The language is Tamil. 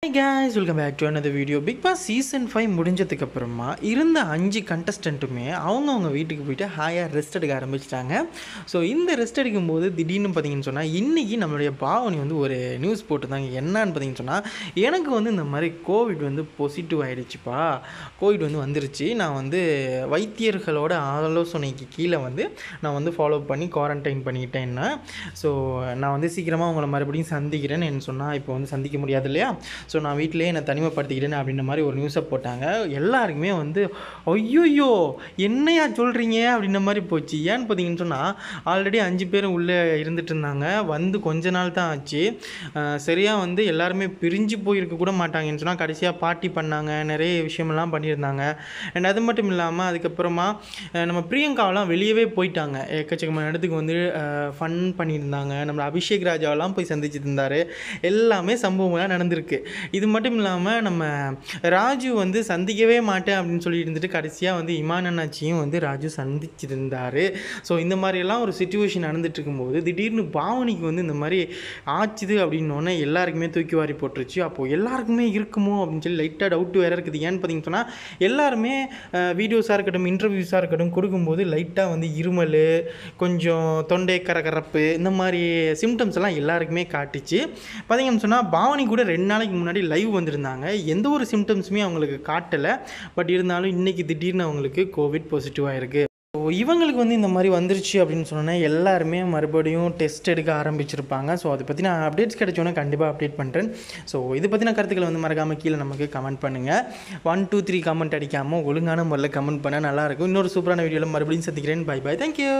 guys welcome back to another video Bigg Boss season five முடிஞ்சதுக்கு அப்புறமா இருந்த அஞ்சு கண்டஸ்டண்ட்டுமே அவங்கவுங்க வீட்டுக்கு போயிட்டு ஹாயாக ரெஸ்ட் எடுக்க ஆரம்பிச்சிட்டாங்க ஸோ இந்த ரெஸ்ட் எடுக்கும்போது திடீர்னு பார்த்தீங்கன்னு சொன்னால் இன்றைக்கி நம்மளுடைய பாவனி வந்து ஒரு நியூஸ் போட்டிருந்தாங்க என்னன்னு பார்த்தீங்கன்னு சொன்னால் எனக்கு வந்து இந்த மாதிரி கோவிட் வந்து பாசிட்டிவ் ஆகிடுச்சுப்பா கோவிட் வந்து வந்துருச்சு நான் வந்து வைத்தியர்களோட ஆலோசனைக்கு கீழே வந்து நான் வந்து ஃபாலோ பண்ணி குவாரண்டைன் பண்ணிக்கிட்டேன்னா ஸோ நான் வந்து சீக்கிரமாக உங்களை மறுபடியும் சந்திக்கிறேன்னு என்ன சொன்னால் இப்போ வந்து சந்திக்க முடியாது இல்லையா ஸோ நான் வீட்டிலேயே என்னை தனிமைப்படுத்திக்கிட்டேன் அப்படின்ற மாதிரி ஒரு நியூஸை போட்டாங்க எல்லாருக்குமே வந்து ஐயோயோ என்னையா சொல்கிறீங்க அப்படின்ற மாதிரி போச்சு ஏன்னு பார்த்தீங்கன்னு சொன்னால் ஆல்ரெடி அஞ்சு பேர் உள்ளே இருந்துட்டு இருந்தாங்க வந்து கொஞ்ச நாள் தான் ஆச்சு சரியாக வந்து எல்லாருமே பிரிஞ்சு போயிருக்க கூட மாட்டாங்கன்னு சொன்னால் கடைசியாக பார்ட்டி பண்ணாங்க நிறைய விஷயமெல்லாம் பண்ணியிருந்தாங்க அண்ட் அது மட்டும் இல்லாமல் அதுக்கப்புறமா அஹ் நம்ம பிரியங்காவெல்லாம் வெளியவே போயிட்டாங்க எக்கச்சக்கமான இடத்துக்கு வந்து ஃபன் பண்ணியிருந்தாங்க நம்ம அபிஷேக் ராஜாவெல்லாம் போய் சந்திச்சுட்டு இருந்தார் எல்லாமே சம்பவங்கள்லாம் நடந்திருக்கு இது மட்டும் இல்லாமல் நம்ம ராஜு வந்து சந்திக்கவே மாட்டேன் அப்படின்னு சொல்லி இருந்துட்டு கடைசியாக வந்து இமான் அண்ணாச்சியும் வந்து ராஜு சந்திச்சிருந்தார் ஸோ இந்த மாதிரியெல்லாம் ஒரு சுச்சுவேஷன் நடந்துட்டு இருக்கும்போது திடீர்னு பாவனிக்கு வந்து இந்த மாதிரி ஆச்சுது அப்படின்னோடனே எல்லாருக்குமே தூக்கி வாரி போட்டுருச்சு அப்போது எல்லாருக்குமே இருக்குமோ அப்படின்னு சொல்லி லைட்டாக டவுட் வேறு இருக்குது ஏன்னு பார்த்தீங்கன்னு சொன்னால் எல்லாருமே வீடியோஸாக இருக்கட்டும் இன்டர்வியூஸாக இருக்கட்டும் கொடுக்கும்போது லைட்டாக வந்து இருமல் கொஞ்சம் தொண்டை கரகரப்பு இந்த மாதிரி சிம்டம்ஸ் எல்லாம் எல்லாருக்குமே காட்டுச்சு பார்த்தீங்கன்னு சொன்னால் பாவனி கூட ரெண்டு நாளைக்கு முன்னாடி லைவ் வந்திருந்தாங்க எந்த ஒரு சிம்டம்ஸுமே அவங்களுக்கு காட்டலை பட் இருந்தாலும் இன்றைக்கி திடீர்னு அவங்களுக்கு கோவிட் பாசிட்டிவாக இருக்குது ஸோ இவங்களுக்கு வந்து இந்த மாதிரி வந்துருச்சு அப்படின்னு சொன்னோன்னே எல்லாருமே மறுபடியும் டெஸ்ட் எடுக்க ஆரம்பிச்சிருப்பாங்க ஸோ அதை பற்றி நான் அப்டேட்ஸ் கிடைச்சோன்னே கண்டிப்பாக அப்டேட் பண்ணுறேன் ஸோ இது பற்றின கருத்துக்களை வந்து மறக்காமல் கீழே நமக்கு கமெண்ட் பண்ணுங்கள் ஒன் டூ த்ரீ கமெண்ட் அடிக்காமல் ஒழுங்கான முறையில் கமெண்ட் பண்ணால் நல்லாயிருக்கும் இன்னொரு சூப்பரான வீடியோவில் மறுபடியும் சந்திக்கிறேன் பை பை தேங்க்யூ